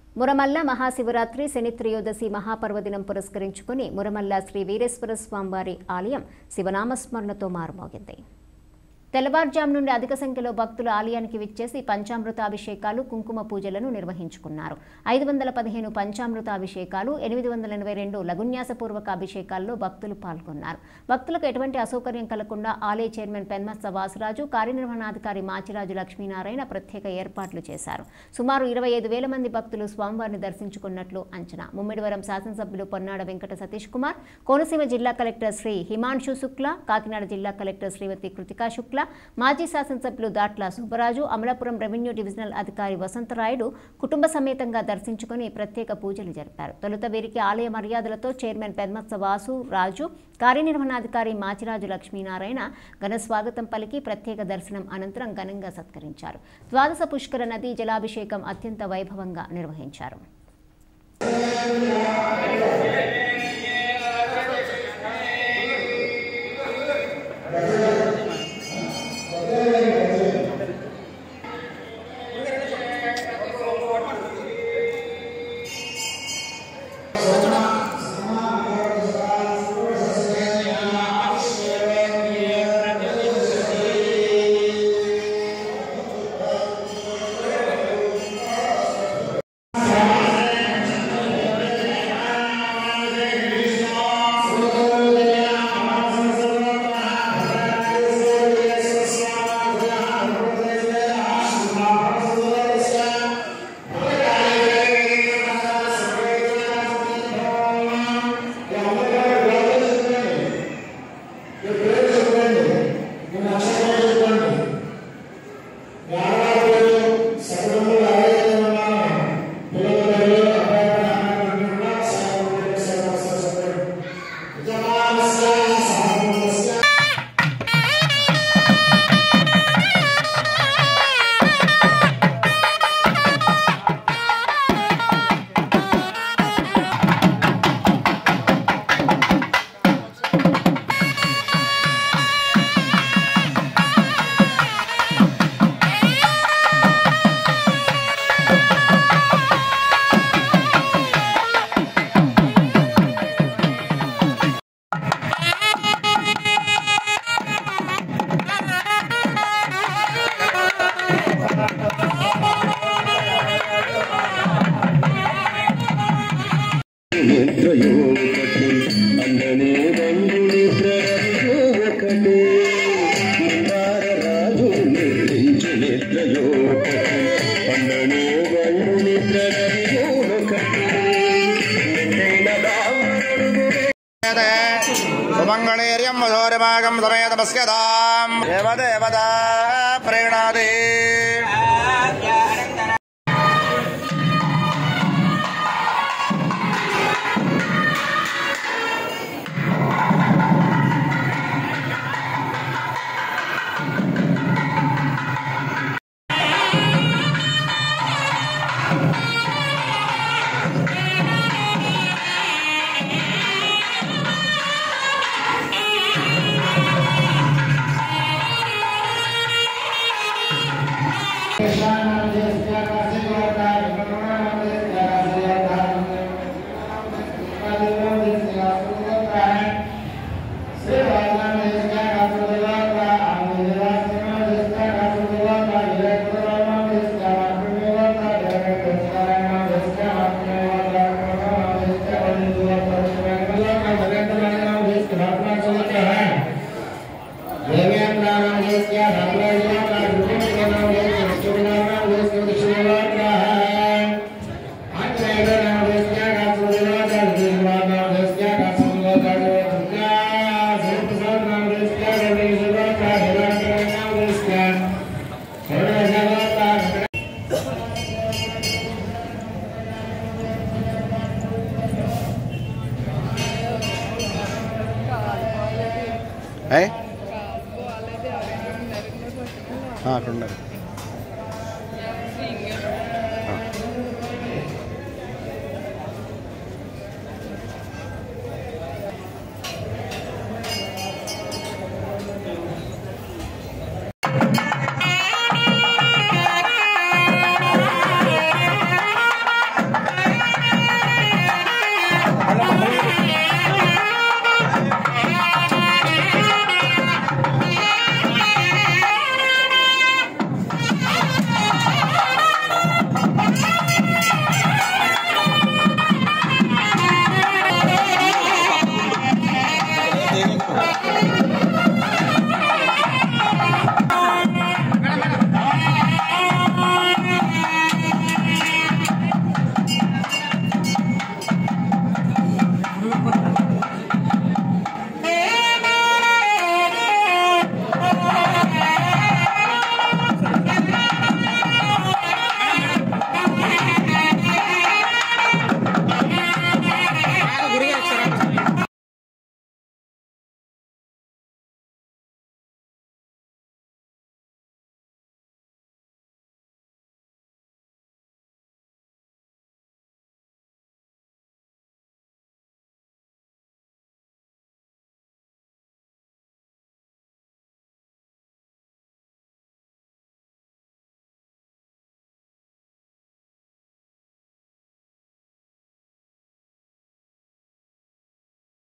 మురమల్ల మహాశివరాత్రి శని త్రయోదశి మహాపర్వదినం పురస్కరించుకుని మురమల్ల శ్రీ వీరేశ్వర స్వామివారి ఆలయం శివనామస్మరణతో మారుమోగింది తెల్లవారుజాము నుండి అధిక సంఖ్యలో భక్తులు ఆలయానికి విచ్చేసి పంచామృత అభిషేకాలు కుంకుమ పూజలను నిర్వహించుకున్నారు ఐదు వందల పదిహేను పంచామృత అభిషేకాలు ఎనిమిది వందల ఎనభై రెండు లగున్యాసపూర్వక అభిషేకాల్లో భక్తులు పాల్గొన్నారు భక్తులకు ఎటువంటి అసౌకర్యం కలగకుండా ఆలయ చైర్మన్ పెన్మత్స వాసరాజు కార్యనిర్వహణాధికారి మాచిరాజు లక్ష్మీనారాయణ ప్రత్యేక ఏర్పాట్లు చేశారు సుమారు ఇరవై ఐదు వేల మంది భక్తులు స్వామివారిని దర్శించుకున్నట్లు అంచనా ముమ్మిడివరం శాసనసభ్యులు పొన్నాడ వెంకట సతీష్ కుమార్ కోనసీమ జిల్లా కలెక్టర్ శ్రీ హిమాంశు శుక్లా కాకినాడ జిల్లా కలెక్టర్ శ్రీమతి కృతికా శుక్లా మాజీ శాసనసభ్యులు దాట్ల సుబ్బరాజు అమలాపురం రెవెన్యూ డివిజనల్ అధికారి వసంతరాయుడు కుటుంబ సమేతంగా దర్శించుకుని ప్రత్యేక పూజలు జరిపారు తొలుత వీరికి ఆలయ మర్యాదలతో చైర్మన్ పెద్మత్స వాసు రాజు కార్యనిర్వహణాధికారి మాచిరాజు లక్ష్మీనారాయణ ఘన స్వాగతం పలికి ప్రత్యేక దర్శనం అనంతరం ఘనంగా సత్కరించారు ద్వాదశ పుష్కర నదీ జలాభిషేకం అత్యంత వైభవంగా నిర్వహించారు నిద్రయో ఒకటి అందనే రంగుని ప్రజలు ఒకటే రాజు నిద్రించు నిద్రయో ఒకటి అందనే రంగుని ప్రజలు ఒకటే నిన్నైన సుమంగళీర్యం వధోరిమాగం సమేతమస్యతాం దేవదేవతా ప్రేణాది అక్కడ ఉన్నారు